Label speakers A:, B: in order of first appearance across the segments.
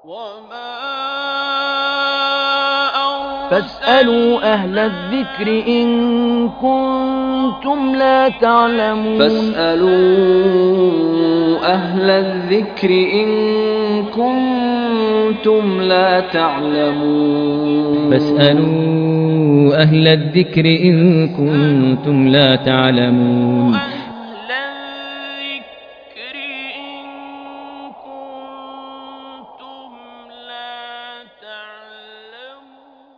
A: فاسألوا أهل الذكر إن كنتم لا تعلمون
B: فاسألوا أهل الذكر إن كنتم لا تعلمون
C: فاسألوا أهل الذكر إن كنتم لا تعلمون
D: أهل الذكر إن كنتم لا تعلمون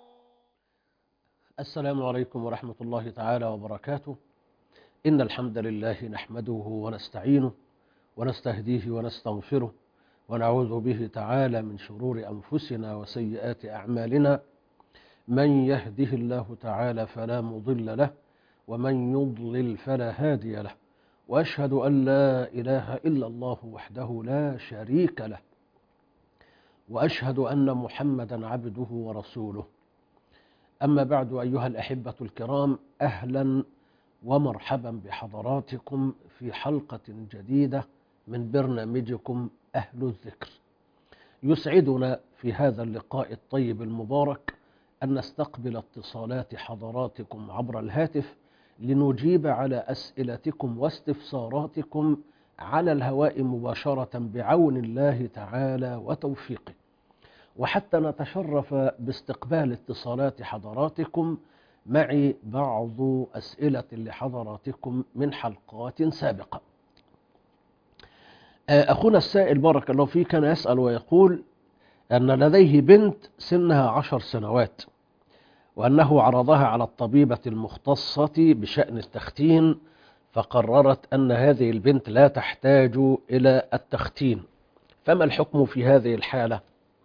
E: السلام عليكم ورحمة الله تعالى وبركاته إن الحمد لله نحمده ونستعينه ونستهديه ونستغفره ونعوذ به تعالى من شرور أنفسنا وسيئات أعمالنا من يهده الله تعالى فلا مضل له ومن يضلل فلا هادي له وأشهد أن لا إله إلا الله وحده لا شريك له وأشهد أن محمدا عبده ورسوله أما بعد أيها الأحبة الكرام أهلا ومرحبا بحضراتكم في حلقة جديدة من برنامجكم أهل الذكر يسعدنا في هذا اللقاء الطيب المبارك أن نستقبل اتصالات حضراتكم عبر الهاتف لنجيب على أسئلتكم واستفساراتكم على الهواء مباشرة بعون الله تعالى وتوفيقه وحتى نتشرف باستقبال اتصالات حضراتكم معي بعض أسئلة لحضراتكم من حلقات سابقة أخونا السائل بارك الله فيه كان يسأل ويقول أن لديه بنت سنها عشر سنوات وأنه عرضها على الطبيبة المختصة بشأن التختين فقررت أن هذه البنت لا تحتاج إلى التختين فما الحكم في هذه الحالة؟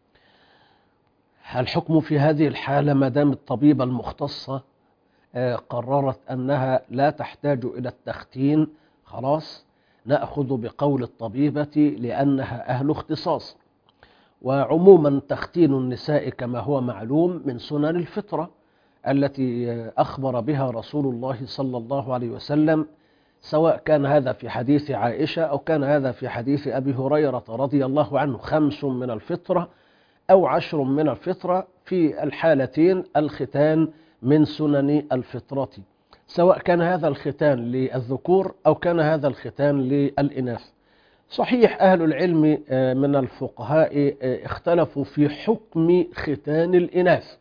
E: الحكم في هذه الحالة ما دام الطبيبة المختصة قررت أنها لا تحتاج إلى التختين خلاص نأخذ بقول الطبيبة لأنها أهل اختصاص وعموما تختين النساء كما هو معلوم من سنن الفطرة التي أخبر بها رسول الله صلى الله عليه وسلم سواء كان هذا في حديث عائشة أو كان هذا في حديث أبي هريرة رضي الله عنه خمس من الفطرة أو عشر من الفطرة في الحالتين الختان من سنن الفطرة سواء كان هذا الختان للذكور أو كان هذا الختان للإناث صحيح أهل العلم من الفقهاء اختلفوا في حكم ختان الإناث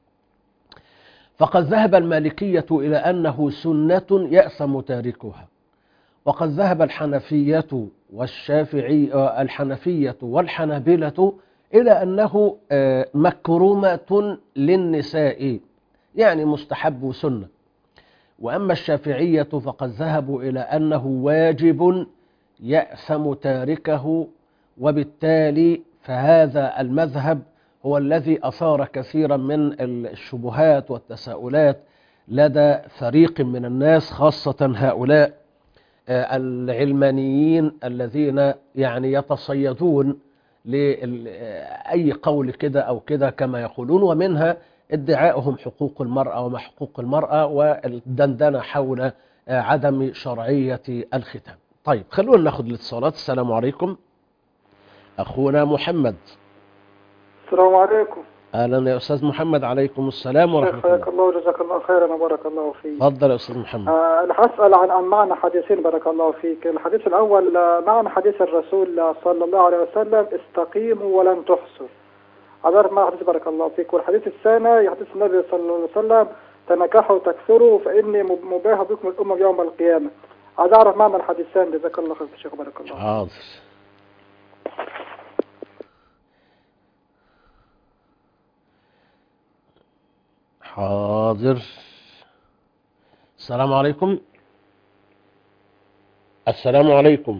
E: فقد ذهب المالكية إلى أنه سنة يأثم تاركها وقد ذهب الحنفية والشافعي الحنفية والحنابلة إلى أنه مكرمة للنساء يعني مستحب سنة وأما الشافعية فقد ذهبوا إلى أنه واجب يأثم تاركه وبالتالي فهذا المذهب هو الذي أثار كثيرا من الشبهات والتساؤلات لدى فريق من الناس خاصة هؤلاء العلمانيين الذين يعني يتصيدون لأي قول كده أو كده كما يقولون ومنها ادعائهم حقوق المرأة وما حقوق المرأة والدندنة حول عدم شرعية الختام طيب خلونا ناخد الاتصالات السلام عليكم أخونا محمد
F: السلام عليكم
E: أهلا يا أستاذ محمد عليكم السلام ورحمة
F: حياك
E: الله
F: الله وجزاك الله خيرا وبارك الله فيك
E: تفضل يا أستاذ محمد
F: آه، أنا هسأل عن عن معنى حديثين بارك الله فيك الحديث الأول آه، معنى حديث الرسول آه، صلى الله عليه وسلم استقيموا ولن تحصوا عبارة معنى حديث بارك الله فيك والحديث الثاني حديث النبي صلى الله عليه وسلم تنكحوا تكثروا فإني مب- مباح بكم الأمم يوم القيامة عايز أعرف معنى الحديثين جزاك الله خير شيخ بارك الله
E: حاضر حاضر السلام عليكم السلام عليكم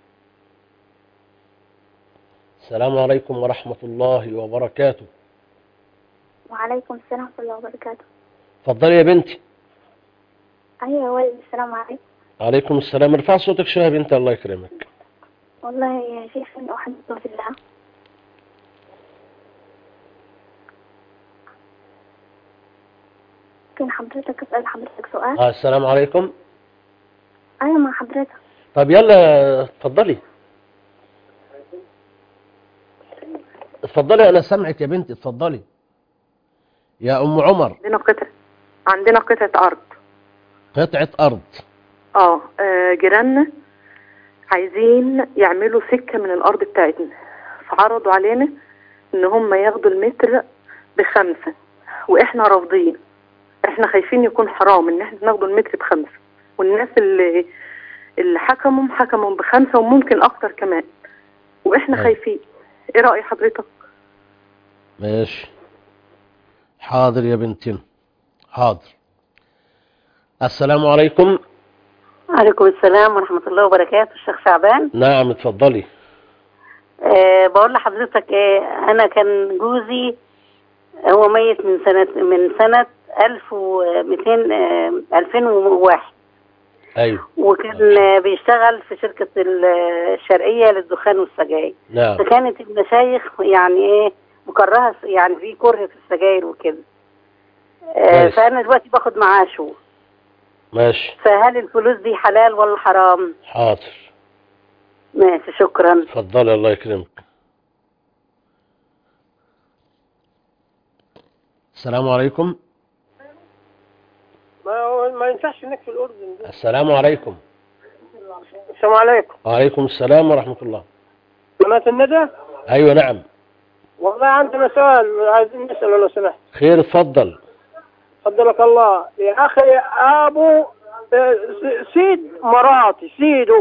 E: السلام عليكم ورحمة الله وبركاته
G: وعليكم السلام ورحمة الله وبركاته
E: اتفضلي يا بنتي
G: أيوة يا والد السلام عليكم
E: عليكم السلام ارفع صوتك شوية يا بنتي الله يكرمك
G: والله يا شيخ أنا أحبك في الله ممكن حضرتك أسأل حضرتك سؤال
E: آه السلام عليكم
G: أيوة مع حضرتك
E: طب يلا اتفضلي اتفضلي انا سامعك يا بنتي اتفضلي يا ام عمر
H: عندنا قطعة عندنا قطعة أرض
E: قطعة ارض
H: اه آه، جيراننا عايزين يعملوا سكة من الأرض بتاعتنا فعرضوا علينا إن هم ياخدوا المتر بخمسة وإحنا رافضين إحنا خايفين يكون حرام إن إحنا ناخدوا المتر بخمسة والناس اللي اللي حكموا حكموا بخمسة وممكن أكتر كمان وإحنا
E: أيوة.
H: خايفين إيه رأي حضرتك؟
E: ماشي حاضر يا بنتنا حاضر السلام عليكم
I: عليكم السلام ورحمة الله وبركاته الشيخ شعبان
E: نعم اتفضلي
I: أه بقول لحضرتك أه أنا كان جوزي هو ميت من سنة من سنة 1200 أه 2001
E: ايوه
I: وكان آه، بيشتغل في شركة ال- الشرقية للدخان والسجاير
E: نعم
I: فكانت المشايخ يعني ايه مكرهة يعني في كره في السجاير وكده أه
E: كويس.
I: فأنا دلوقتي باخد معاشه
E: ماشي
I: فهل الفلوس دي حلال ولا حرام؟
E: حاضر
I: ماشي شكرا
E: اتفضلي الله يكرمك السلام عليكم
J: ما ما ينفعش هناك في الأردن دي
E: السلام عليكم
J: السلام عليكم
E: وعليكم السلام ورحمة الله
J: قناة الندى
E: ايوه نعم
J: والله عندنا سؤال عايزين نسأله لو سمحت
E: خير اتفضل
J: فضلك الله يا أخي أبو آه، س- سيد مراتي سيدو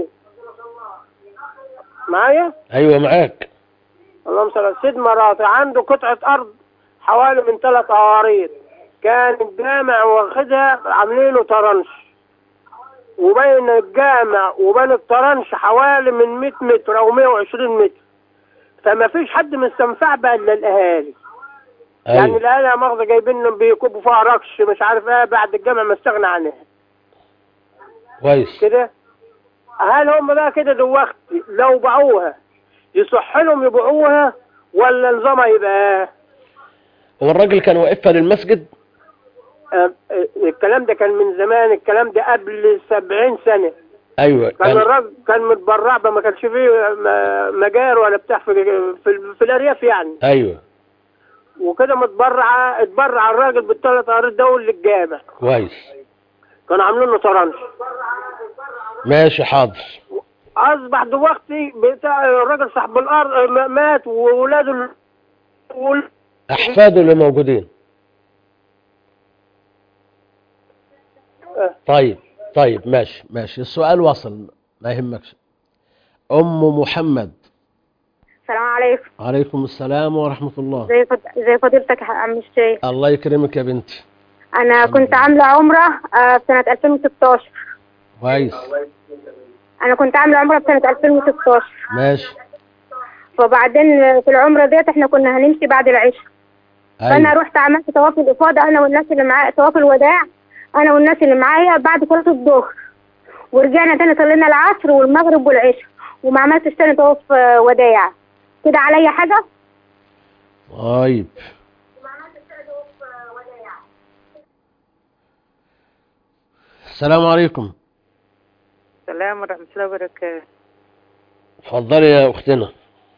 J: معايا
E: ايوه معاك
J: اللهم صل على سيد مراتي عنده قطعة أرض حوالي من ثلاث أواريط كان الجامع واخدها عاملين له طرنش وبين الجامع وبين الطرنش حوالي من 100 متر أو 120 متر فما فيش حد مستنفع بقى إلا الأهالي يعني
E: ايوه
J: الأهالي يا مؤاخذة جايبين بيكبوا فيها ركش مش عارف ايه بعد الجامع ما استغنى عنها
E: كويس
J: كده هل هم بقى كده دلوقتي لو باعوها يصح لهم يبيعوها ولا نظامها يبقى
E: هو الراجل كان واقفها للمسجد
J: آه، آه، الكلام ده كان من زمان الكلام ده قبل سبعين سنة
E: ايوه
J: كان
E: كان
J: الراجل كان متبرع بقى، ما كانش فيه م- مجار ولا بتاع في, في, في الأرياف يعني
E: ايوه
J: وكده متبرع اتبرع الراجل بالثلاث أرض دول للجامع
E: كويس
J: كانوا عاملين له طرنش
E: ماشي حاضر
J: اصبح دلوقتي بتاع الراجل صاحب الارض م- مات وولاده ال- وال-
E: احفاده اللي موجودين
J: آه.
E: طيب طيب ماشي ماشي السؤال وصل ما يهمكش ام محمد
G: السلام عليكم
E: عليكم السلام ورحمة الله
G: زي فض... زي فضيلتك يا عم الشيخ
E: الله يكرمك يا بنتي
G: انا كنت عامله عمره آه، في سنه 2016
E: كويس
G: انا كنت عامله عمره في سنه 2016
E: ماشي
G: وبعدين في العمره ديت احنا كنا هنمشي بعد العشاء فانا
E: ايوه
G: رحت عملت طواف الافاضه انا والناس اللي معايا طواف الوداع انا والناس اللي معايا بعد صلاه الظهر ورجعنا تاني صلينا العصر والمغرب والعشاء وما عملتش تاني طواف آه، وداع كده عليا حاجه
E: طيب السلام عليكم
H: السلام ورحمة الله وبركاته
E: اتفضلي يا اختنا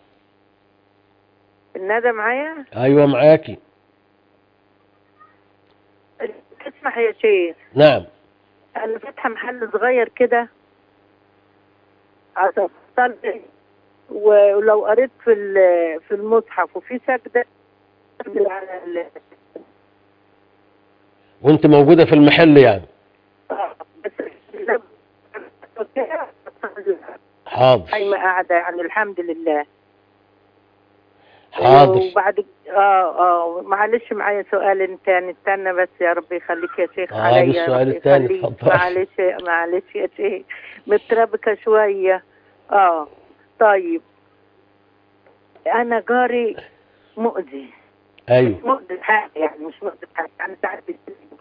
H: الندى معايا
E: ايوه معاكي
H: تسمح يا شيخ
E: نعم
H: انا فاتحه محل صغير كده عشان أصلي. ولو قريت في ال- في المصحف وفي سجده أنزل على ال-
E: وانت موجودة في المحل يعني
H: بس
E: حاضر
H: قايمه قاعده يعني الحمد لله
E: حاضر
H: وبعد اه اه معلش معايا سؤال تاني استنى بس يا رب يخليك يا شيخ
E: آه،
H: عليا يا
E: بالسؤال
H: رب
E: التاني،
H: يخليك.
E: اتفضل.
H: معلش معلش يا شيخ متربكة شوية اه طيب انا جاري مؤذي
E: ايوه
H: مؤذي حاجة يعني مش مؤذي حاجة يعني ساعات بيستلم.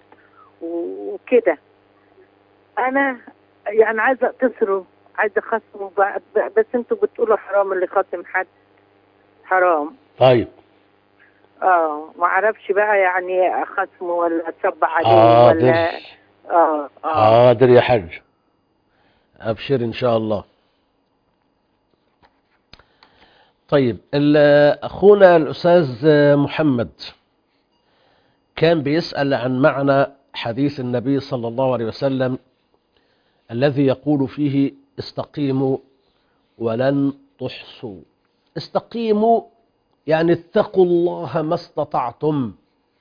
H: وكده انا يعني عايزة اقتصره عايزة اخصمه بقى- بقى- بس انتوا بتقولوا حرام اللي خاصم حد حرام
E: طيب
H: اه ما اعرفش بقى يعني اخصمه ولا اتصب عليه
E: حاضر
H: ولا اه اه
E: حاضر يا حاج ابشر ان شاء الله طيب ال- أخونا الأستاذ محمد كان بيسأل عن معنى حديث النبي صلى الله عليه وسلم الذي يقول فيه استقيموا ولن تحصوا استقيموا يعني اتقوا الله ما استطعتم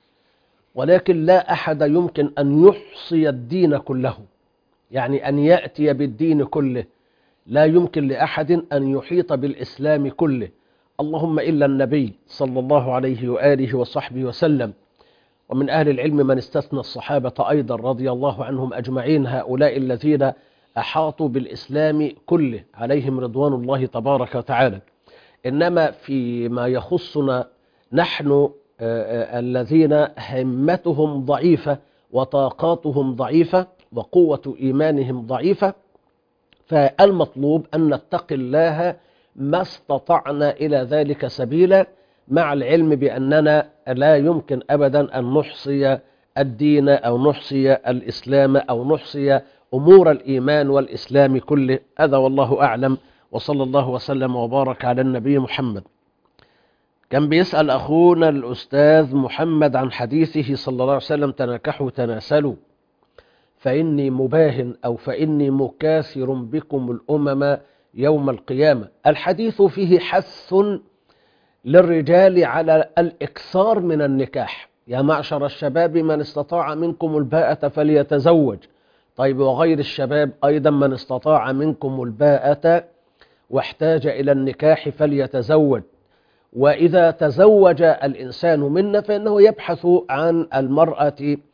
E: ولكن لا أحد يمكن أن يحصي الدين كله يعني أن يأتي بالدين كله لا يمكن لأحد أن يحيط بالإسلام كله اللهم إلا النبي صلى الله عليه وآله وصحبه وسلم ومن أهل العلم من استثنى الصحابة أيضا رضي الله عنهم أجمعين هؤلاء الذين أحاطوا بالإسلام كله عليهم رضوان الله تبارك وتعالى إنما فيما يخصنا نحن آه، آه، الذين همتهم ضعيفة وطاقاتهم ضعيفة وقوة إيمانهم ضعيفة فالمطلوب أن نتقي الله ما استطعنا إلى ذلك سبيلا مع العلم بأننا لا يمكن أبدا أن نحصي الدين أو نحصي الإسلام أو نحصي أمور الإيمان والإسلام كله هذا والله أعلم وصلى الله وسلم وبارك على النبي محمد كان بيسأل أخونا الأستاذ محمد عن حديثه صلى الله عليه وسلم تناكحوا تناسلوا فإني مباهن أو فإني مكاثر بكم الأمم يوم القيامة الحديث فيه حث للرجال على الإكثار من النكاح يا معشر الشباب من استطاع منكم الباءة فليتزوج طيب وغير الشباب أيضا من استطاع منكم الباءة واحتاج إلى النكاح فليتزوج وإذا تزوج الإنسان منا فإنه يبحث عن المرأة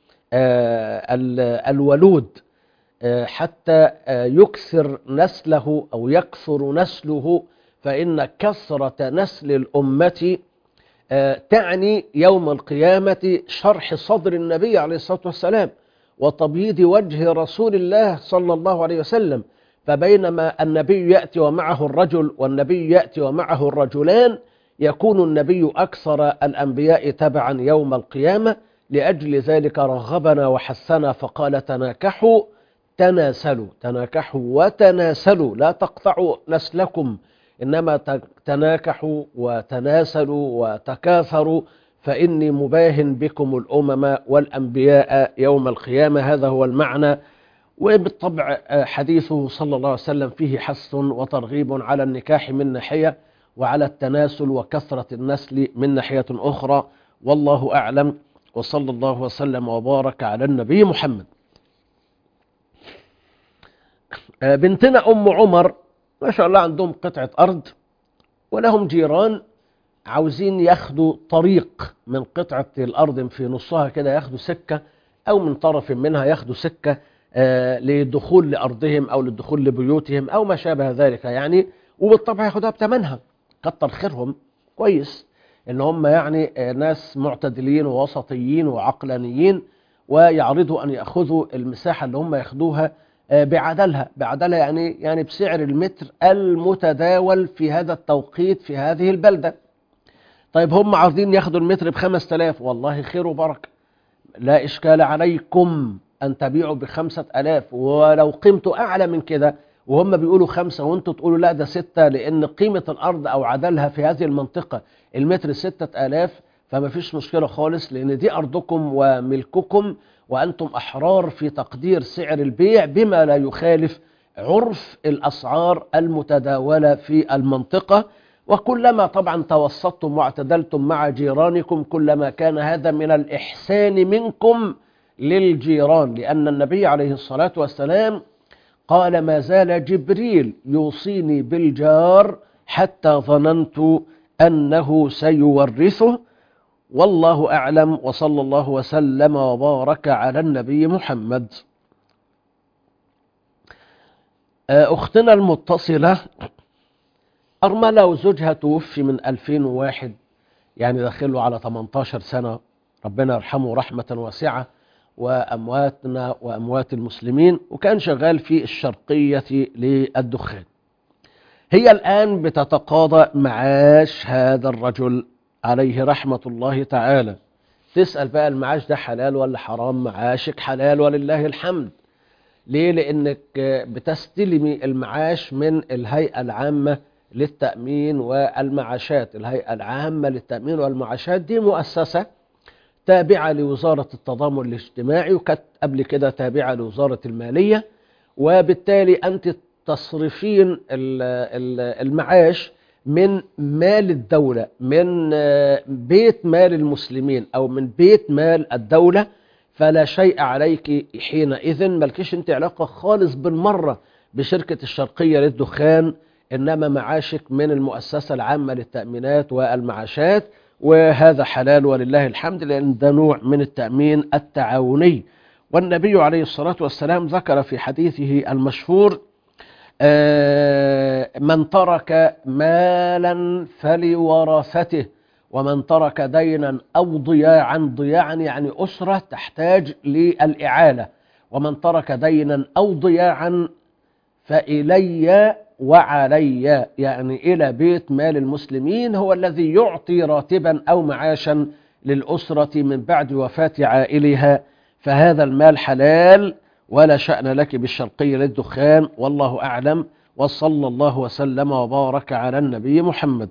E: آه، ال- الولود آه، حتى آه، يكثر نسله أو يكثر نسله فإن كثرة نسل الأمة آه، تعني يوم القيامة شرح صدر النبي عليه الصلاة والسلام وتبييض وجه رسول الله صلى الله عليه وسلم فبينما النبي يأتي ومعه الرجل والنبي يأتي ومعه الرجلان يكون النبي أكثر الأنبياء تبعا يوم القيامة لأجل ذلك رغبنا وحثنا فقال تناكحوا تناسلوا تناكحوا وتناسلوا لا تقطعوا نسلكم إنما ت- تناكحوا وتناسلوا وتكاثروا فإني مباهن بكم الأمم والأنبياء يوم القيامة هذا هو المعنى وبالطبع آه، حديثه صلى الله عليه وسلم فيه حث وترغيب على النكاح من ناحية وعلى التناسل وكثرة النسل من ناحية أخرى والله أعلم وصلى الله وسلم وبارك على النبي محمد آه، بنتنا أم عمر ما شاء الله عندهم قطعة أرض ولهم جيران عاوزين ياخدوا طريق من قطعة الأرض في نصها كده ياخدوا سكة أو من طرف منها ياخدوا سكة آه، للدخول لأرضهم أو للدخول لبيوتهم أو ما شابه ذلك يعني وبالطبع ياخدها بتمنها كتر خيرهم كويس ان هم يعني آه، ناس معتدلين ووسطيين وعقلانيين ويعرضوا ان ياخذوا المساحه اللي هم ياخدوها آه، بعدلها بعدلها يعني يعني بسعر المتر المتداول في هذا التوقيت في هذه البلده طيب هم عاوزين ياخدوا المتر ب 5000 والله خير وبركه لا إشكال عليكم أن تبيعوا بخمسة ألاف ولو قيمته أعلى من كده وهم بيقولوا خمسة وانتوا تقولوا لا ده ستة لأن قيمة الأرض أو عدلها في هذه المنطقة المتر ستة ألاف فما فيش مشكلة خالص لأن دي أرضكم وملككم وأنتم أحرار في تقدير سعر البيع بما لا يخالف عرف الأسعار المتداولة في المنطقة وكلما طبعا توسطتم واعتدلتم مع جيرانكم كلما كان هذا من الإحسان منكم للجيران لأن النبي عليه الصلاة والسلام قال ما زال جبريل يوصيني بالجار حتى ظننت أنه سيورثه والله أعلم وصلى الله وسلم وبارك على النبي محمد أختنا المتصلة أرملة وزوجها توفي من 2001 يعني داخله على 18 سنة ربنا يرحمه رحمة واسعة وأمواتنا وأموات المسلمين وكان شغال في الشرقية للدخان هي الآن بتتقاضى معاش هذا الرجل عليه رحمة الله تعالى تسأل بقى المعاش ده حلال ولا حرام معاشك حلال ولله الحمد ليه لأنك بتستلمي المعاش من الهيئة العامة للتأمين والمعاشات الهيئة العامة للتأمين والمعاشات دي مؤسسة تابعة لوزارة التضامن الاجتماعي وكانت قبل كده تابعة لوزارة المالية وبالتالي أنت تصرفين ال- ال- المعاش من مال الدولة من آه، بيت مال المسلمين أو من بيت مال الدولة فلا شيء عليك حينئذ ملكش انت علاقة خالص بالمرة بشركة الشرقية للدخان إنما معاشك من المؤسسة العامة للتأمينات والمعاشات وهذا حلال ولله الحمد لأن ده نوع من التأمين التعاوني والنبي عليه الصلاة والسلام ذكر في حديثه المشهور آه، من ترك مالا فلورثته ومن ترك دينا أو ضياعا ضياعا يعني أسرة تحتاج للإعالة ومن ترك دينا أو ضياعا فإلي وعلي يعني إلى بيت مال المسلمين هو الذي يعطي راتبا أو معاشا للأسرة من بعد وفاة عائلها فهذا المال حلال ولا شأن لك بالشرقي للدخان والله أعلم وصلى الله وسلم وبارك على النبي محمد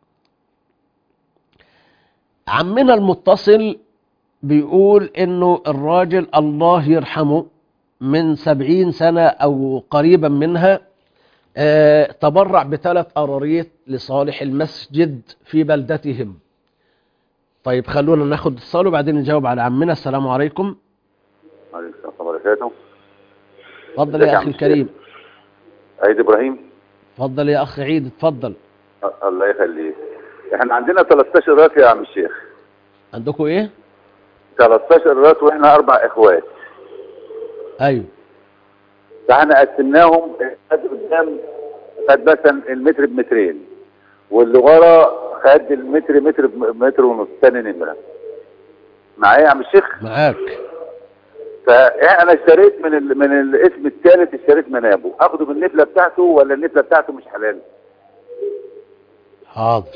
E: عمنا المتصل بيقول انه الراجل الله يرحمه من سبعين سنة او قريبا منها آه، تبرع بثلاث قراريط لصالح المسجد في بلدتهم طيب خلونا ناخد اتصال وبعدين نجاوب على عمنا السلام عليكم
K: عليكم السلام وبركاته
E: اتفضل
K: ازيك
E: يا
K: يا
E: اخي
K: عم
E: الكريم
K: عيد ابراهيم
E: اتفضل يا اخ عيد اتفضل
K: أ- الله يخليك احنا عندنا 13 راس يا عم الشيخ
E: عندكم ايه
K: 13 راس واحنا اربع اخوات
E: ايوه
K: فاحنا قسمناهم خد قدام خد مثلا المتر بمترين واللي ورا خد المتر متر بمتر ونص تاني نمره معايا يا عم الشيخ
E: معاك
K: فانا اشتريت من ال... من الاسم الثالث اشتريت منابه اخده بالنفله بتاعته ولا النفله بتاعته مش حلال
E: حاضر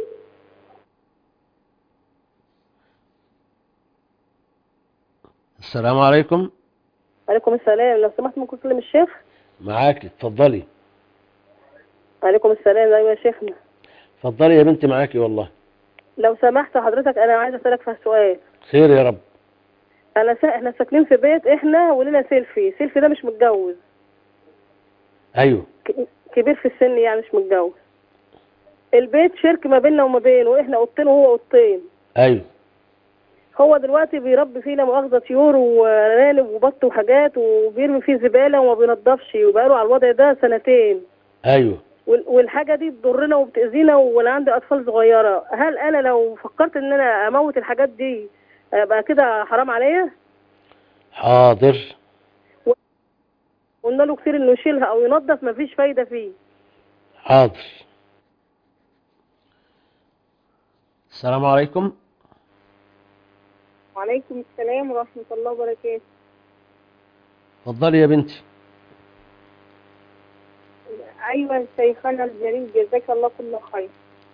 E: السلام عليكم
L: عليكم السلام لو سمحت ممكن اكلم الشيخ
E: معاك اتفضلي
L: عليكم السلام ايوه يا شيخنا
E: اتفضلي يا بنتي معاكي والله
L: لو سمحت حضرتك انا عايزه اسالك في سؤال
E: خير يا رب
L: انا سا... احنا ساكنين في بيت احنا ولنا سيلفي سيلفي ده مش متجوز
E: ايوه
L: ك... كبير في السن يعني مش متجوز البيت شرك ما بيننا وما بينه واحنا اوضتين وهو اوضتين
E: ايوه
L: هو دلوقتي بيربي فينا مؤاخذة طيور وارانب وبط وحاجات وبيرمي فيه زبالة وما بينضفش وبقاله على الوضع ده سنتين
E: ايوه
L: وال- والحاجة دي بتضرنا وبتأذينا وانا عندي اطفال صغيرة هل انا لو فكرت ان انا اموت الحاجات دي ابقى كده حرام عليا
E: حاضر
L: قلنا له كتير انه يشيلها او ينظف مفيش فايدة فيه
E: حاضر السلام عليكم
M: وعليكم السلام ورحمة الله وبركاته
E: اتفضلي يا بنتي
M: أيوة شيخنا الجليل جزاك الله كل خير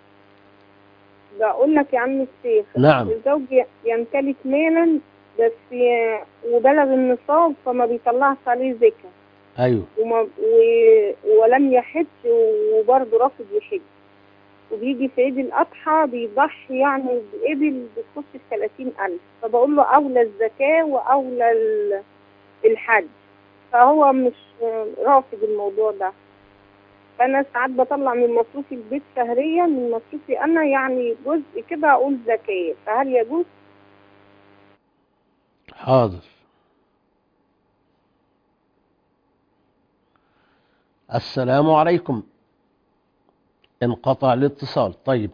M: بقول لك يا عم الشيخ
E: نعم.
M: الزوج ي- يمتلك مالا بس ي- وبلغ النصاب فما بيطلعش عليه زكاة
E: ايوه
M: وما و... ولم يحج وبرضه رافض يحج وبيجي في عيد الأضحى بيضحي يعني بإبل بتخش في 30000 فبقول له أولى الزكاة وأولى ال- الحج فهو مش رافض الموضوع ده فأنا ساعات بطلع من مصروفي البيت شهريا من مصروفي أنا يعني جزء كده أقول زكاة فهل يجوز؟
E: حاضر السلام عليكم انقطع الاتصال طيب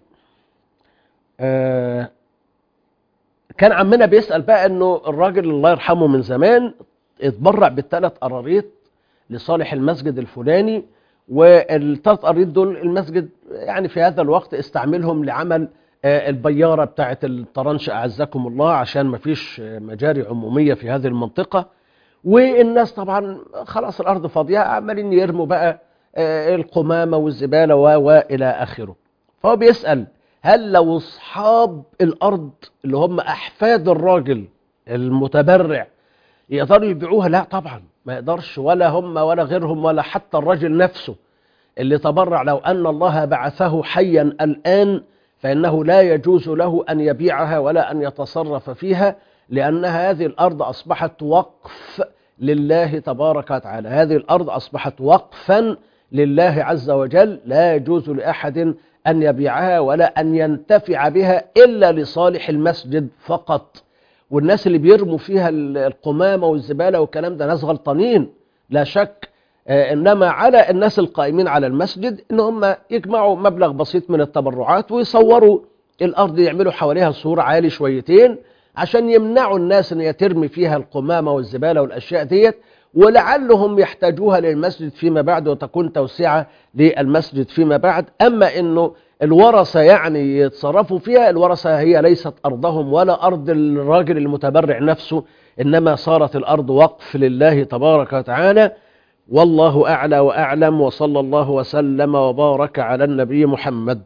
E: آه كان عمنا بيسأل بقى انه الراجل الله يرحمه من زمان اتبرع بالثلاث قراريط لصالح المسجد الفلاني والثلاث قراريط دول المسجد يعني في هذا الوقت استعملهم لعمل آه، البيارة بتاعت الطرنش أعزكم الله عشان ما فيش آه، مجاري عمومية في هذه المنطقة والناس طبعا خلاص الأرض فاضية عمالين يرموا بقى آه، القمامة والزبالة و و إلى آخره فهو بيسأل هل لو أصحاب الأرض اللي هم أحفاد الراجل المتبرع يقدروا يبيعوها لا طبعا ما يقدرش ولا هم ولا غيرهم ولا حتى الراجل نفسه اللي تبرع لو أن الله بعثه حيا الآن فإنه لا يجوز له أن يبيعها ولا أن يتصرف فيها لأن هذه الأرض أصبحت وقف لله تبارك وتعالى هذه الأرض أصبحت وقفا لله عز وجل لا يجوز لأحد أن يبيعها ولا أن ينتفع بها إلا لصالح المسجد فقط والناس اللي بيرموا فيها القمامة والزبالة والكلام ده ناس غلطانين لا شك آه، إنما على الناس القائمين على المسجد إن هم يجمعوا مبلغ بسيط من التبرعات ويصوروا الأرض يعملوا حواليها سور عالي شويتين عشان يمنعوا الناس ان هي ترمي فيها القمامة والزبالة والأشياء ديت ولعلهم يحتاجوها للمسجد فيما بعد وتكون توسعة للمسجد فيما بعد أما أنه الورثة يعني يتصرفوا فيها الورثة هي ليست أرضهم ولا أرض الراجل المتبرع نفسه إنما صارت الأرض وقف لله تبارك وتعالى والله أعلى وأعلم وصلى الله وسلم وبارك على النبي محمد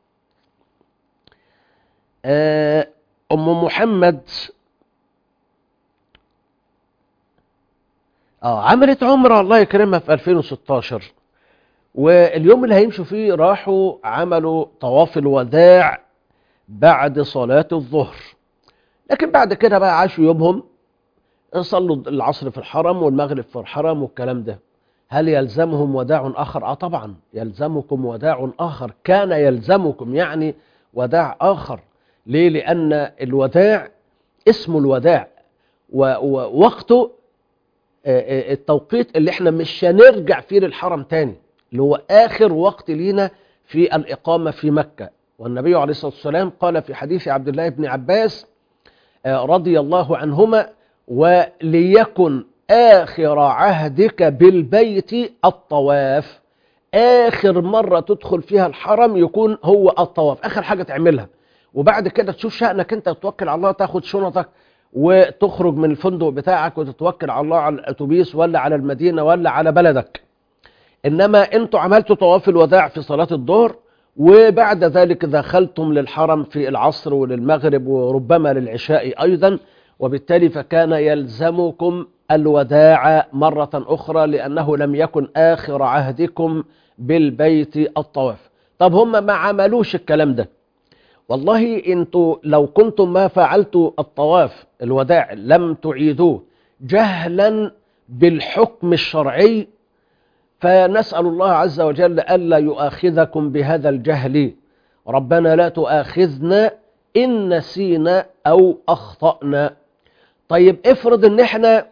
E: آه، أم محمد اه عملت عمرة الله يكرمها في 2016 واليوم اللي هيمشوا فيه راحوا عملوا طواف الوداع بعد صلاة الظهر لكن بعد كده بقى عاشوا يومهم صلوا العصر في الحرم والمغرب في الحرم والكلام ده هل يلزمهم وداع آخر؟ آه طبعا يلزمكم وداع آخر كان يلزمكم يعني وداع آخر ليه؟ لأن الوداع اسمه الوداع ووقته التوقيت اللي احنا مش هنرجع فيه للحرم تاني اللي هو آخر وقت لينا في الإقامة في مكة والنبي عليه الصلاة والسلام قال في حديث عبد الله بن عباس رضي الله عنهما وليكن آخر عهدك بالبيت الطواف آخر مرة تدخل فيها الحرم يكون هو الطواف آخر حاجة تعملها وبعد كده تشوف شأنك انت تتوكل على الله تاخد شنطك وتخرج من الفندق بتاعك وتتوكل على الله على الاتوبيس ولا على المدينة ولا على بلدك انما انتوا عملتوا طواف الوداع في صلاة الظهر وبعد ذلك دخلتم للحرم في العصر وللمغرب وربما للعشاء ايضا وبالتالي فكان يلزمكم الوداع مرة اخرى لانه لم يكن اخر عهدكم بالبيت الطواف طب هم ما عملوش الكلام ده والله انتوا لو كنتم ما فعلتوا الطواف الوداع لم تعيدوه جهلا بالحكم الشرعي فنسأل الله عز وجل ألا يؤاخذكم بهذا الجهل ربنا لا تؤاخذنا إن نسينا أو أخطأنا طيب افرض ان احنا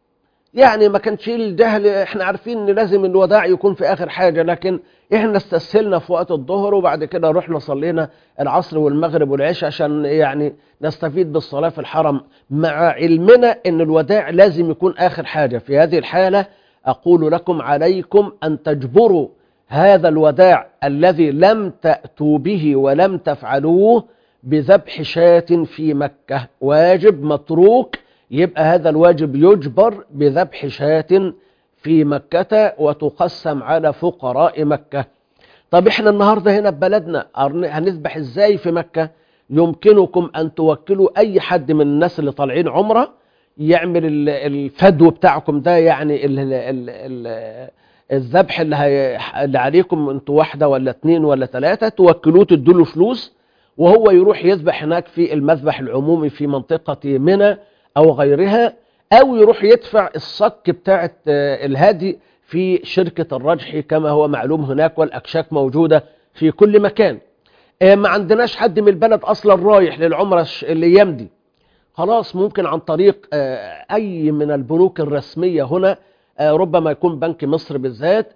E: يعني ما كانش الجهل احنا عارفين ان لازم الوداع يكون في اخر حاجة لكن احنا استسهلنا في وقت الظهر وبعد كده رحنا صلينا العصر والمغرب والعشاء عشان يعني نستفيد بالصلاة في الحرم مع علمنا ان الوداع لازم يكون اخر حاجة في هذه الحالة اقول لكم عليكم ان تجبروا هذا الوداع الذي لم تأتوا به ولم تفعلوه بذبح شاة في مكة واجب متروك يبقى هذا الواجب يجبر بذبح شاة في مكة وتقسم على فقراء مكة طب احنا النهاردة هنا في بلدنا هنذبح ازاي في مكة يمكنكم ان توكلوا اي حد من الناس اللي طالعين عمرة يعمل الفدو بتاعكم ده يعني ال ال ال الذبح اللي, هي اللي عليكم انتوا واحدة ولا اتنين ولا تلاتة توكلوه تدوله فلوس وهو يروح يذبح هناك في المذبح العمومي في منطقة منى او غيرها او يروح يدفع الصك بتاعة الهادي في شركة الرجح كما هو معلوم هناك والاكشاك موجودة في كل مكان ما عندناش حد من البلد اصلا رايح للعمرة الايام دي خلاص ممكن عن طريق اي من البنوك الرسمية هنا ربما يكون بنك مصر بالذات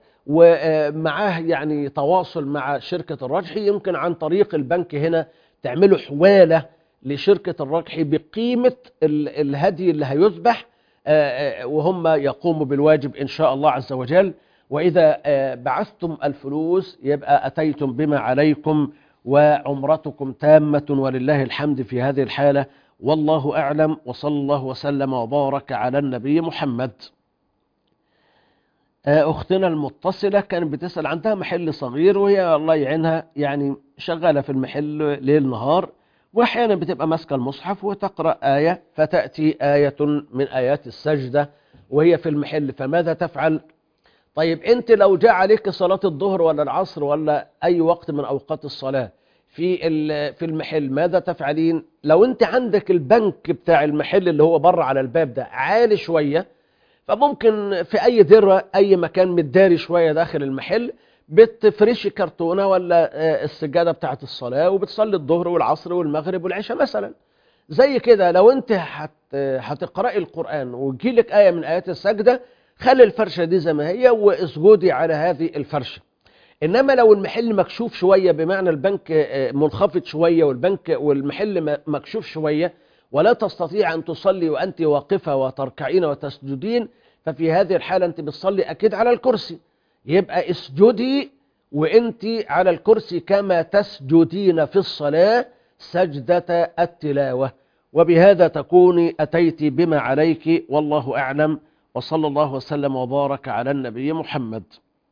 E: ومعاه يعني تواصل مع شركة الرجح يمكن عن طريق البنك هنا تعملوا حوالة لشركة الرجح بقيمة الهدي اللي هيذبح وهم يقوموا بالواجب إن شاء الله عز وجل وإذا بعثتم الفلوس يبقى أتيتم بما عليكم وعمرتكم تامة ولله الحمد في هذه الحالة والله أعلم وصلى الله وسلم وبارك على النبي محمد أختنا المتصلة كانت بتسأل عندها محل صغير وهي الله يعينها يعني شغالة في المحل ليل نهار واحيانا بتبقى ماسكه المصحف وتقرا ايه فتاتي ايه من ايات السجده وهي في المحل فماذا تفعل طيب انت لو جاء عليك صلاة الظهر ولا العصر ولا اي وقت من اوقات الصلاة في ال- في المحل ماذا تفعلين لو انت عندك البنك بتاع المحل اللي هو بره على الباب ده عالي شوية فممكن في اي ذره اي مكان متداري شويه داخل المحل بتفرشي كرتونه ولا آه، السجاده بتاعه الصلاه وبتصلي الظهر والعصر والمغرب والعشاء مثلا زي كده لو انت هت هتقراي القران وتجيلك ايه من ايات السجده خلي الفرشه دي زي ما هي واسجدي على هذه الفرشه انما لو المحل مكشوف شويه بمعنى البنك آه، منخفض شويه والبنك والمحل م- مكشوف شويه ولا تستطيع ان تصلي وانت واقفه وتركعين وتسجدين ففي هذه الحاله انت بتصلي اكيد على الكرسي يبقى اسجدي وانت على الكرسي كما تسجدين في الصلاه سجده التلاوه وبهذا تكوني اتيت بما عليك والله اعلم وصلى الله وسلم وبارك على النبي محمد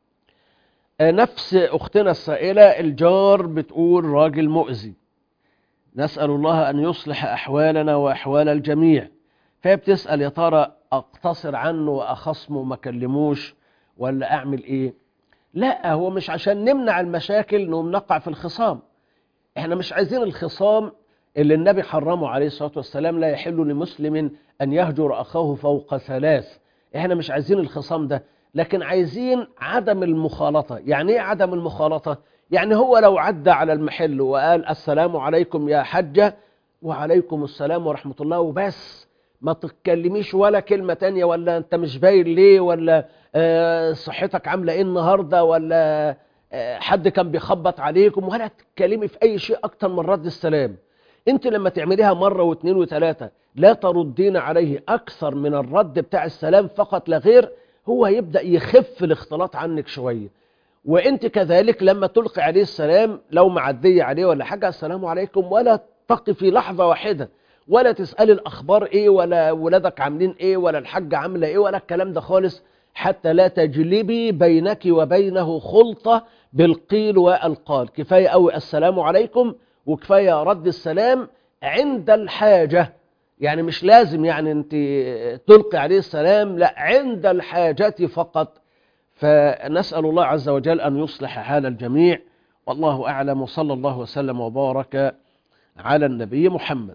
E: آه، نفس اختنا السائله الجار بتقول راجل مؤذي نسال الله ان يصلح احوالنا واحوال الجميع فهي بتسال يا ترى اقتصر عنه واخصمه ما اكلموش ولا اعمل ايه لا هو مش عشان نمنع المشاكل انهم نقع في الخصام احنا مش عايزين الخصام اللي النبي حرمه عليه الصلاه والسلام لا يحل لمسلم ان يهجر اخاه فوق ثلاث احنا مش عايزين الخصام ده لكن عايزين عدم المخالطه يعني ايه عدم المخالطه يعني هو لو عدى على المحل وقال السلام عليكم يا حجه وعليكم السلام ورحمه الله وبس ما تتكلميش ولا كلمة تانية ولا انت مش باين ليه ولا آه، صحتك عاملة ايه النهاردة ولا آه، حد كان بيخبط عليكم ولا تتكلمي في اي شيء اكتر من رد السلام انت لما تعمليها مرة واثنين وثلاثة لا تردين عليه اكثر من الرد بتاع السلام فقط لا غير هو يبدأ يخف الاختلاط عنك شوية وانت كذلك لما تلقي عليه السلام لو معدية عليه ولا حاجة السلام عليكم ولا تقفي لحظة واحدة ولا تسألي الأخبار إيه ولا ولادك عاملين إيه ولا الحاجة عاملة إيه ولا الكلام ده خالص حتى لا تجلبي بينك وبينه خلطة بالقيل والقال كفاية أوي السلام عليكم وكفاية رد السلام عند الحاجة يعني مش لازم يعني أنت تلقي عليه السلام لا عند الحاجة فقط فنسأل الله عز وجل أن يصلح حال الجميع والله أعلم وصلى الله وسلم وبارك على النبي محمد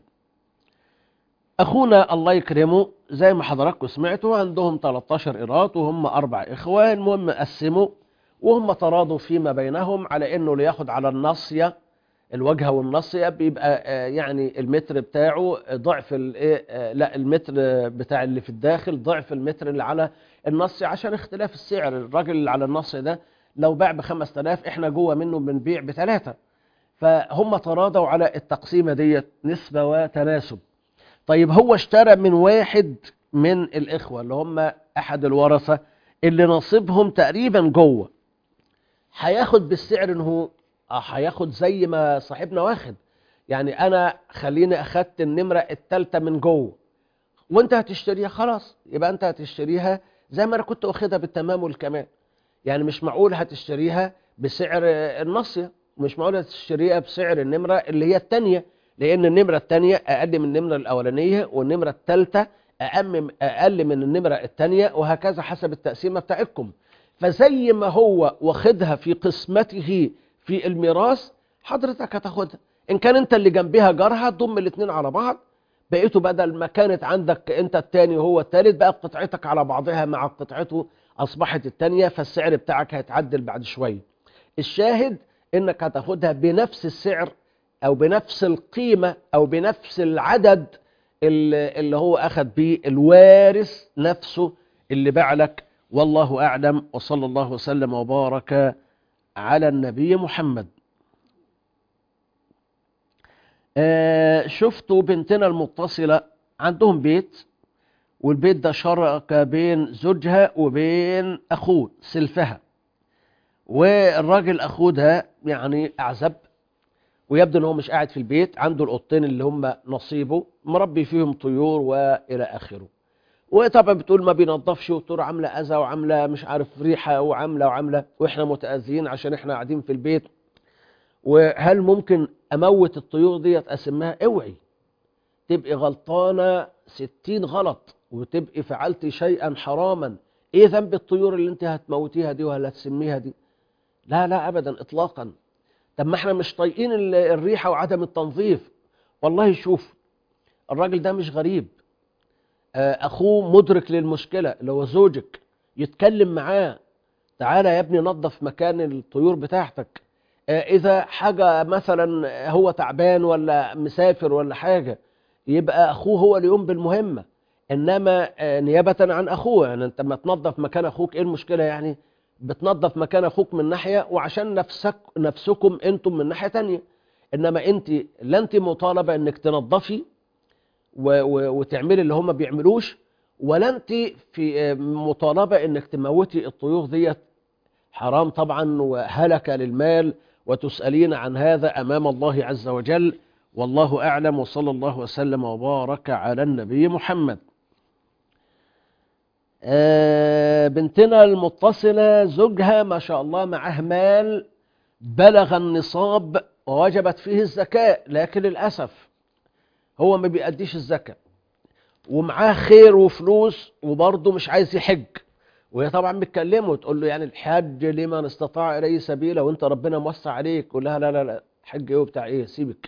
E: أخونا الله يكرمه زي ما حضراتكم سمعتوا عندهم 13 إيراد وهم أربع إخوة المهم قسموا وهم تراضوا فيما بينهم على إنه اللي ياخد على الناصية الوجهة والناصية بيبقى آه، يعني المتر بتاعه ضعف الإيه آه، لا المتر بتاع اللي في الداخل ضعف المتر اللي على الناصية عشان اختلاف السعر الراجل اللي على الناصية ده لو باع ب 5000 احنا جوه منه بنبيع بثلاثة فهم تراضوا على التقسيمة ديت نسبة وتناسب طيب هو اشترى من واحد من الإخوة اللي هم أحد الورثة اللي نصيبهم تقريبا جوه هياخد بالسعر ان هو اه هياخد زي ما صاحبنا واخد يعني انا خليني اخدت النمرة التالتة من جوه وانت هتشتريها خلاص يبقى انت هتشتريها زي ما انا كنت واخدها بالتمام والكمال يعني مش معقول هتشتريها بسعر الناصية مش معقول هتشتريها بسعر النمرة اللي هي التانية لان النمرة التانية اقل من النمرة الاولانية والنمرة التالتة اقل اقل من النمرة التانية وهكذا حسب التقسيمة بتاعتكم فزي ما هو واخدها في قسمته في الميراث حضرتك هتاخدها ان كان انت اللي جنبها جارها تضم الاثنين على بعض بقيتوا بدل ما كانت عندك انت التاني وهو التالت بقى قطعتك على بعضها مع قطعته اصبحت التانية فالسعر بتاعك هيتعدل بعد شوية الشاهد انك هتاخدها بنفس السعر او بنفس القيمة او بنفس العدد اللي اللي هو اخذ بيه الوارث نفسه اللي باع لك والله اعلم وصلى الله وسلم وبارك على النبي محمد آه شفتوا بنتنا المتصلة عندهم بيت والبيت ده شركة بين زوجها وبين أخوه سلفها والراجل أخوه ده يعني أعزب ويبدو ان هو مش قاعد في البيت عنده القطين اللي هم نصيبه مربي فيهم طيور والى اخره وطبعا بتقول ما بينظفش والطيور عامله اذى وعامله مش عارف ريحه وعامله وعامله واحنا متاذيين عشان احنا قاعدين في البيت وهل ممكن اموت الطيور ديت اسمها اوعي تبقي غلطانه ستين غلط وتبقي فعلتي شيئا حراما ايه ذنب الطيور اللي انت هتموتيها دي ولا هتسميها دي لا لا ابدا اطلاقا طب ما احنا مش طايقين ال- الريحه وعدم التنظيف والله شوف الراجل ده مش غريب آه، اخوه مدرك للمشكله اللي هو زوجك يتكلم معاه تعالى يا ابني نظف مكان الطيور بتاعتك آه، اذا حاجه مثلا هو تعبان ولا مسافر ولا حاجه يبقى اخوه هو اللي يقوم بالمهمه انما آه، نيابه عن اخوه يعني انت لما تنظف مكان اخوك ايه المشكله يعني بتنظف مكان اخوك من ناحيه وعشان نفسك نفسكم انتم من ناحيه تانية انما انت لا انت مطالبه انك تنظفي و- و- وتعملي اللي هم بيعملوش ولا انت في آه، مطالبه انك تموتي الطيور ديت حرام طبعا وهلك للمال وتسألين عن هذا أمام الله عز وجل والله أعلم وصلى الله وسلم وبارك على النبي محمد آه، بنتنا المتصلة زوجها ما شاء الله معه مال بلغ النصاب ووجبت فيه الزكاة لكن للأسف هو ما بيأديش الزكاة ومعاه خير وفلوس وبرضه مش عايز يحج وهي طبعا بتكلمه وتقول له يعني الحج لمن استطاع اليه سبيلا وانت ربنا موسع عليك يقول لها لا لا لا حج ايه وبتاع ايه سيبك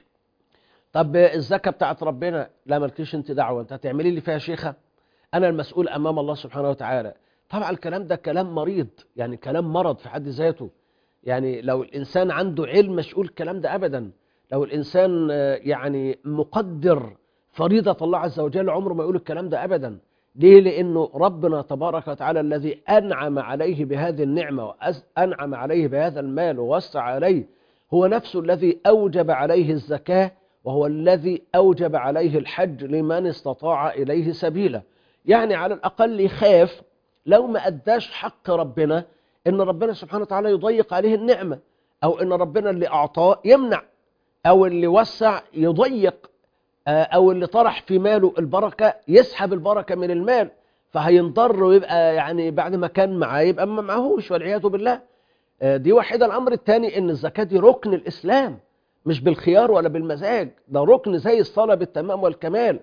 E: طب الزكاه بتاعت ربنا لا مالكيش انت دعوه انت هتعملي لي فيها شيخه انا المسؤول امام الله سبحانه وتعالى طبعا الكلام ده كلام مريض يعني كلام مرض في حد ذاته يعني لو الانسان عنده علم مش يقول الكلام ده ابدا لو الانسان آه، يعني مقدر فريضه الله عز وجل عمره ما يقول الكلام ده ابدا ليه لانه ربنا تبارك وتعالى الذي انعم عليه بهذه النعمه وانعم عليه بهذا المال ووسع عليه هو نفسه الذي اوجب عليه الزكاه وهو الذي اوجب عليه الحج لمن استطاع اليه سبيلا يعني على الاقل يخاف لو ما اداش حق ربنا ان ربنا سبحانه وتعالى يضيق عليه النعمه او ان ربنا اللي اعطاه يمنع او اللي وسع يضيق آه، او اللي طرح في ماله البركه يسحب البركه من المال فهينضر ويبقى يعني بعد ما كان معاه يبقى ما معهوش والعياذ بالله آه، دي واحده الامر الثاني ان الزكاه دي ركن الاسلام مش بالخيار ولا بالمزاج ده ركن زي الصلاه بالتمام والكمال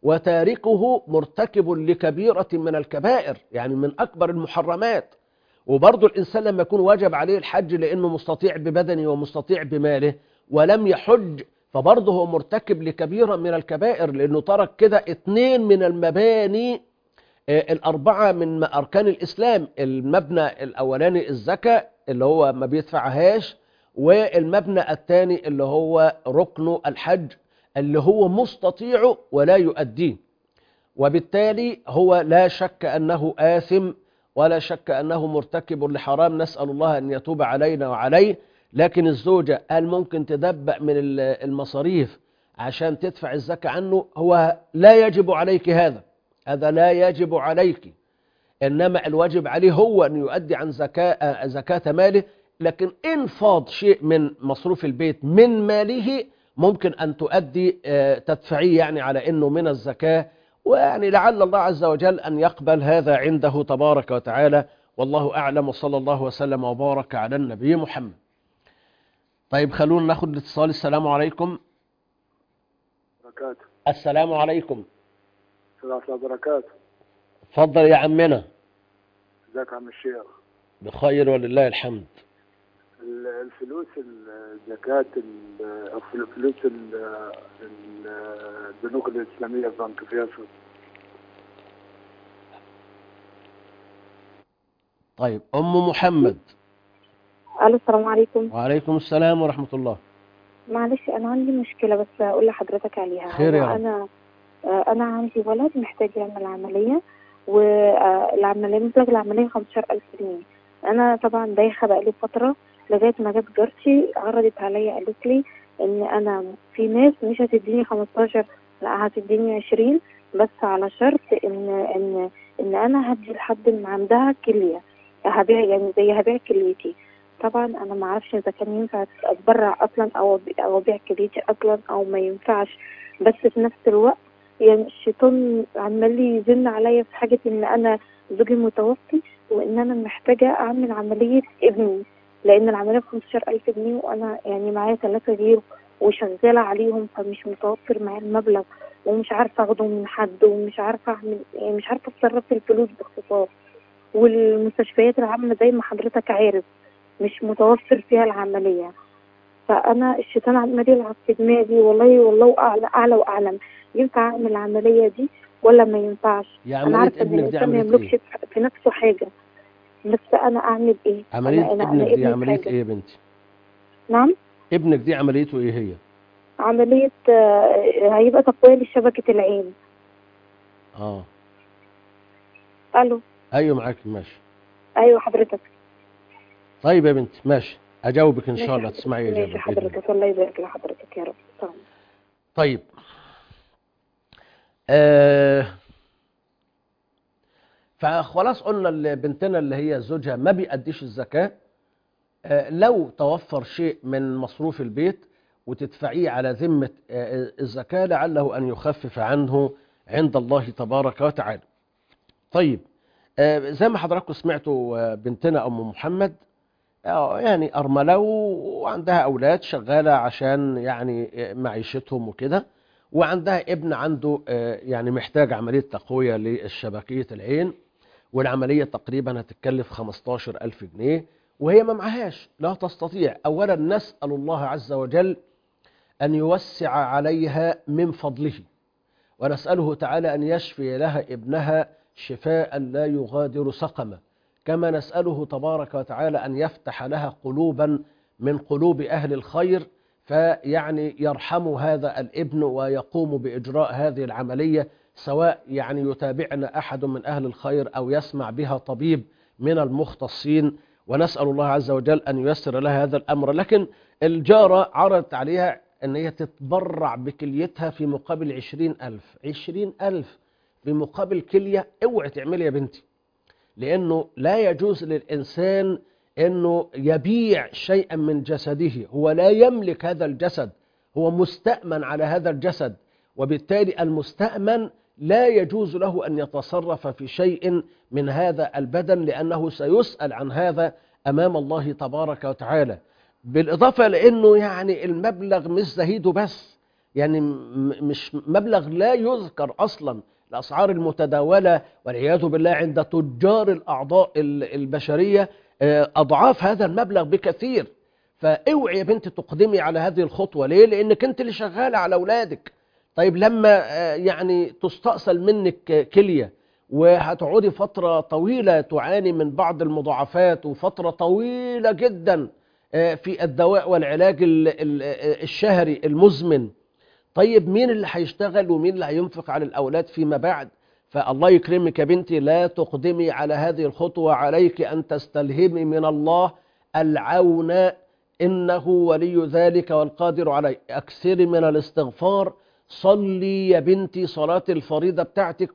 E: وتاركه مرتكب لكبيره من الكبائر يعني من اكبر المحرمات وبرضه الانسان لما يكون واجب عليه الحج لانه مستطيع ببدنه ومستطيع بماله ولم يحج فبرضه هو مرتكب لكبيرة من الكبائر لأنه ترك كده اتنين من المباني آه، الأربعة من أركان الإسلام المبنى الأولاني الزكاة اللي هو ما بيدفعهاش والمبنى الثاني اللي هو ركن الحج اللي هو مستطيع ولا يؤديه وبالتالي هو لا شك أنه آثم ولا شك أنه مرتكب لحرام نسأل الله أن يتوب علينا وعليه لكن الزوجة قال ممكن تدبق من ال- المصاريف عشان تدفع الزكاة عنه هو لا يجب عليك هذا هذا لا يجب عليك إنما الواجب عليه هو أن يؤدي عن زكاة, زكاة ماله لكن إن فاض شيء من مصروف البيت من ماله ممكن أن تؤدي آه، تدفعيه يعني على أنه من الزكاة ويعني لعل الله عز وجل أن يقبل هذا عنده تبارك وتعالى والله أعلم وصلى الله وسلم وبارك على النبي محمد طيب خلونا ناخد الاتصال السلام عليكم
N: بركاته
E: السلام عليكم
N: السلام عليكم وبركاته
E: اتفضل يا عمنا
N: ازيك يا عم الشيخ
E: بخير ولله الحمد
N: ال- الفلوس الزكاة ال- الفلوس ال- ال- البنوك الإسلامية البنك فيها فلوس
E: طيب أم محمد
O: الو السلام عليكم
E: وعليكم السلام ورحمة الله
O: معلش انا عندي مشكله بس اقول لحضرتك عليها
E: خير يا
O: هو
E: رب.
O: انا آه، انا عندي ولد محتاج يعمل عمليه والعمليه مبلغ العمليه 15000 جنيه انا طبعا دايخه بقالي فتره لغايه ما جت جارتي عرضت عليا قالت لي ان انا في ناس مش هتديني 15 لا هتديني 20 بس على شرط ان ان ان انا هدي لحد من عندها كليه هبيع يعني زي هبيع كليتي طبعا انا ما اعرفش اذا كان ينفع اتبرع اصلا او أبي- او ابيع كليتي اصلا او ما ينفعش بس في نفس الوقت يعني الشيطان عمال لي يزن عليا في حاجه ان انا زوجي متوفي وان انا محتاجه اعمل عمليه ابني لان العمليه ب 15000 جنيه وانا يعني معايا ثلاثه غير وشغاله عليهم فمش متوفر معايا المبلغ ومش عارفه اخده من حد ومش عارفه اعمل يعني مش عارفه اتصرف في الفلوس باختصار والمستشفيات العامة زي ما حضرتك عارف مش متوفر فيها العملية فأنا الشيطان عمال يلعب في دماغي والله والله أعلى أعلى وأعلم ينفع أعمل العملية دي ولا ما ينفعش
E: يا
O: أنا
E: عملية
O: عارفة إن
E: ابنك دي
O: الإنسان ما
E: عملية
O: يملكش
E: ايه؟
O: في نفسه حاجة بس أنا أعمل إيه؟
E: عملية
O: أنا أنا, أنا
E: ابنك دي
O: ابني
E: عملية
O: حاجة.
E: ايه يا بنتي؟
O: نعم
E: ابنك دي عمليته ايه هي؟
O: عملية آه، هيبقى تقوية لشبكة العين
E: اه
O: ألو
E: ايوه معاك ماشي
O: أيوة حضرتك
E: طيب يا بنتي ماشي اجاوبك ان
O: ماشي
E: شاء الله
O: حضرتك.
E: تسمعي
O: ماشي
E: اجابه بإذن الله.
O: حضرتك الله يبارك لحضرتك يا رب طبعا.
E: طيب آه فخلاص قلنا اللي بنتنا اللي هي زوجها ما بيأديش الزكاة آه لو توفر شيء من مصروف البيت وتدفعيه على ذمة آه الزكاة لعله أن يخفف عنه عند الله تبارك وتعالى طيب آه زي ما حضراتكم سمعتوا آه، بنتنا أم محمد آه، يعني أرملة وعندها أولاد شغالة عشان يعني آه، معيشتهم وكده وعندها ابن عنده آه، يعني محتاج عملية تقوية للشبكية العين والعملية تقريبا هتتكلف 15 ألف جنيه وهي ما معهاش لا تستطيع أولا نسأل الله عز وجل أن يوسع عليها من فضله ونسأله تعالى أن يشفي لها ابنها شفاء لا يغادر سقما كما نسأله تبارك وتعالى أن يفتح لها قلوبا من قلوب أهل الخير فيعني يرحم هذا الابن ويقوم بإجراء هذه العملية سواء يعني يتابعنا أحد من أهل الخير أو يسمع بها طبيب من المختصين ونسأل الله عز وجل أن ييسر لها هذا الأمر لكن الجارة عرضت عليها أن هي تتبرع بكليتها في مقابل عشرين ألف عشرين ألف بمقابل كلية اوعي تعملي يا بنتي لأنه لا يجوز للإنسان أنه يبيع شيئا من جسده هو لا يملك هذا الجسد هو مستأمن على هذا الجسد وبالتالي المستأمن لا يجوز له أن يتصرف في شيء من هذا البدن لأنه سيسأل عن هذا أمام الله تبارك وتعالى بالإضافة لأنه يعني المبلغ مش زهيده بس يعني م- مش مبلغ لا يذكر أصلا الأسعار المتداولة والعياذ بالله عند تجار الأعضاء ال- البشرية آه، أضعاف هذا المبلغ بكثير فاوعي يا بنت تقدمي على هذه الخطوة ليه؟ لأنك أنت اللي شغالة على أولادك طيب لما آه، يعني تستأصل منك آه، كلية وهتقعدي فترة طويلة تعاني من بعض المضاعفات وفترة طويلة جدا آه، في الدواء والعلاج ال- ال- آه، الشهري المزمن طيب مين اللي هيشتغل ومين اللي هينفق على الأولاد فيما بعد فالله يكرمك يا بنتي لا تقدمي على هذه الخطوة عليك أن تستلهمي من الله العون إنه ولي ذلك والقادر عليه أكثري من الاستغفار صلي يا بنتي صلاة الفريضة بتاعتك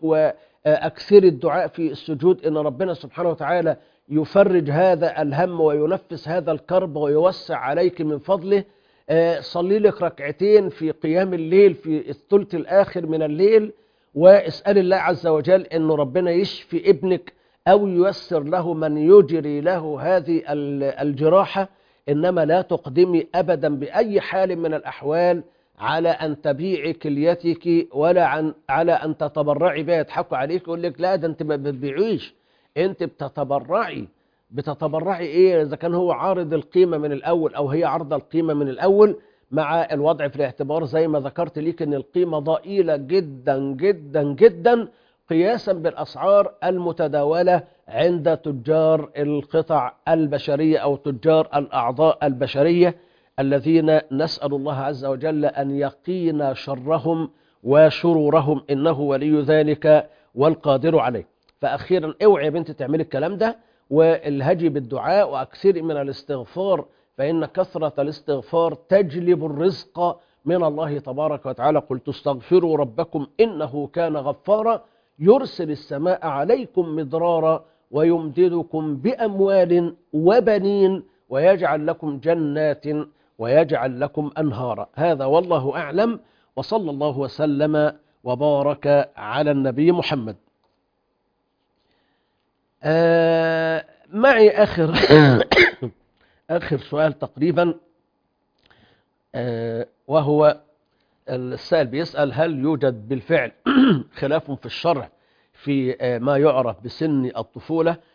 E: وأكثري الدعاء في السجود إن ربنا سبحانه وتعالى يفرج هذا الهم وينفس هذا الكرب ويوسع عليك من فضله آه، صلي لك ركعتين في قيام الليل في الثلث الآخر من الليل واسأل الله عز وجل أن ربنا يشفي ابنك أو ييسر له من يجري له هذه ال- الجراحة إنما لا تقدمي أبدا بأي حال من الأحوال على أن تبيعي كليتك ولا عن على أن تتبرعي بها يضحكوا عليك يقول لك لا ده أنت ما بتبيعيش أنت بتتبرعي بتتبرعي ايه اذا كان هو عارض القيمه من الاول او هي عارضه القيمه من الاول مع الوضع في الاعتبار زي ما ذكرت ليك ان القيمه ضئيله جدا جدا جدا قياسا بالاسعار المتداوله عند تجار القطع البشريه او تجار الاعضاء البشريه الذين نسال الله عز وجل ان يقينا شرهم وشرورهم انه ولي ذلك والقادر عليه فاخيرا اوعي يا بنت تعملي الكلام ده والهجي بالدعاء واكثري من الاستغفار فان كثره الاستغفار تجلب الرزق من الله تبارك وتعالى قلت استغفروا ربكم انه كان غفارا يرسل السماء عليكم مدرارا ويمددكم باموال وبنين ويجعل لكم جنات ويجعل لكم انهارا هذا والله اعلم وصلى الله وسلم وبارك على النبي محمد آه معي آخر آخر سؤال تقريبا آه وهو السائل بيسأل هل يوجد بالفعل خلاف في الشرع في آه ما يعرف بسن الطفولة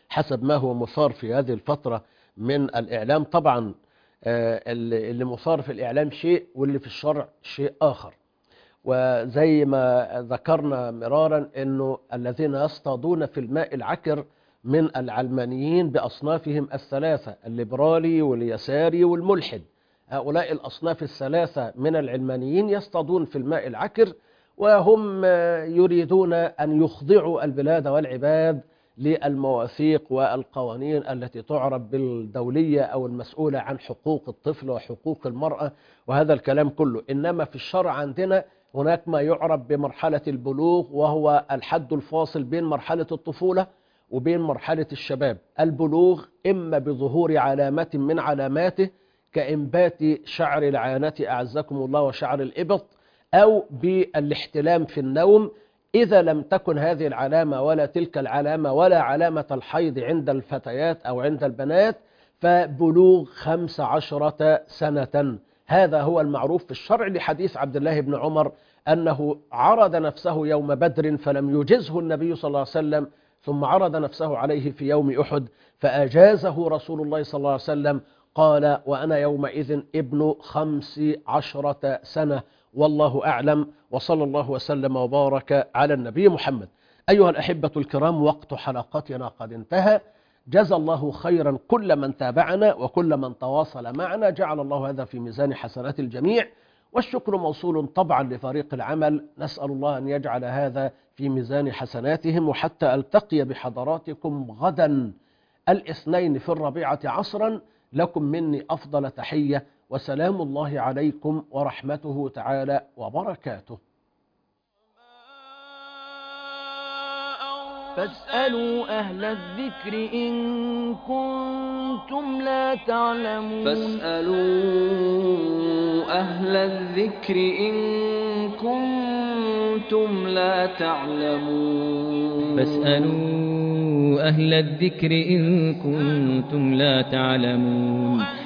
E: حسب ما هو مثار في هذه الفترة من الإعلام طبعا آه، اللي اللي مثار في الإعلام شيء واللي في الشرع شيء آخر وزي ما ذكرنا مرارا أنه الذين يصطادون في الماء العكر من العلمانيين بأصنافهم الثلاثة الليبرالي واليساري والملحد هؤلاء الأصناف الثلاثة من العلمانيين يصطادون في الماء العكر وهم آه، يريدون أن يخضعوا البلاد والعباد للمواثيق والقوانين التي تعرف بالدولية أو المسؤولة عن حقوق الطفل وحقوق المرأة وهذا الكلام كله إنما في الشرع عندنا هناك ما يعرف بمرحلة البلوغ وهو الحد الفاصل بين مرحلة الطفولة وبين مرحلة الشباب البلوغ إما بظهور علامة من علاماته كإنبات شعر العانة أعزكم الله وشعر الإبط أو بالاحتلام في النوم إذا لم تكن هذه العلامة ولا تلك العلامة ولا علامة الحيض عند الفتيات أو عند البنات فبلوغ خمس عشرة سنة هذا هو المعروف في الشرع لحديث عبد الله بن عمر أنه عرض نفسه يوم بدر فلم يجزه النبي صلى الله عليه وسلم ثم عرض نفسه عليه في يوم أحد فأجازه رسول الله صلى الله عليه وسلم قال وأنا يومئذ ابن خمس عشرة سنة والله أعلم وصلى الله وسلم وبارك على النبي محمد أيها الأحبة الكرام وقت حلقتنا قد انتهى جزى الله خيرا كل من تابعنا وكل من تواصل معنا جعل الله هذا في ميزان حسنات الجميع والشكر موصول طبعا لفريق العمل نسأل الله أن يجعل هذا في ميزان حسناتهم وحتى ألتقي بحضراتكم غدا الاثنين في الربيعة عصرا لكم مني أفضل تحية وسلام الله عليكم ورحمته تعالى وبركاته
A: فاسألوا أهل الذكر إن كنتم لا تعلمون
B: فاسألوا أهل الذكر إن كنتم لا تعلمون
C: فاسألوا أهل الذكر إن كنتم لا تعلمون